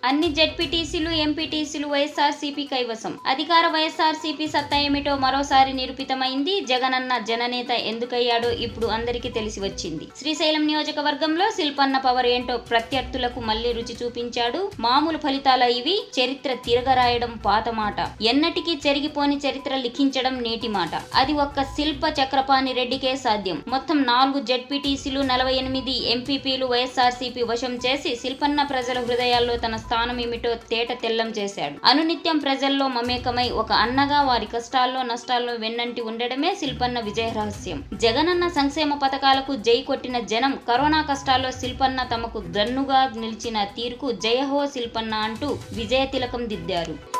అన్ని జెడ్పీటీసీలు ఎంపీటీసీలు వైఎస్ఆర్సీపీ కైవసం అధికార వైఎస్ఆర్సీపీ సత్తా ఏమిటో మరోసారి నిరూపితమైంది జగనన్న జననేత ఎందుకయ్యాడో ఇప్పుడు అందరికీ తెలిసి వచ్చింది శ్రీశైలం నియోజకవర్గంలో శిల్పన్న పవర్ ఏంటో ప్రత్యర్థులకు మళ్లీ రుచి చూపించాడు మామూలు ఫలితాల ఇవి చరిత్ర తిరగరాయడం పాత మాట ఎన్నటికీ చెరిగిపోని చరిత్ర లిఖించడం నేటి మాట అది ఒక్క శిల్ప చక్రపాణి రెడ్డికే సాధ్యం మొత్తం నాలుగు జెడ్పీటీసీలు నలభై ఎనిమిది ఎంపీపీలు వైఎస్ఆర్సీపీ వశం చేసి శిల్పన్న ప్రజల హృదయాల్లో తన స్థానం ఏమిటో తేట తెల్లం చేశాడు అనునిత్యం ప్రజల్లో మమేకమై ఒక అన్నగా వారి కష్టాల్లో నష్టాల్లో వెన్నంటి ఉండడమే శిల్పన్న విజయ రహస్యం జగనన్న సంక్షేమ పథకాలకు జై కొట్టిన జనం కరోనా కష్టాల్లో శిల్పన్న తమకు దన్నుగా నిలిచిన తీరుకు జయహో శిల్పన్న అంటూ విజయ తిలకం దిద్దారు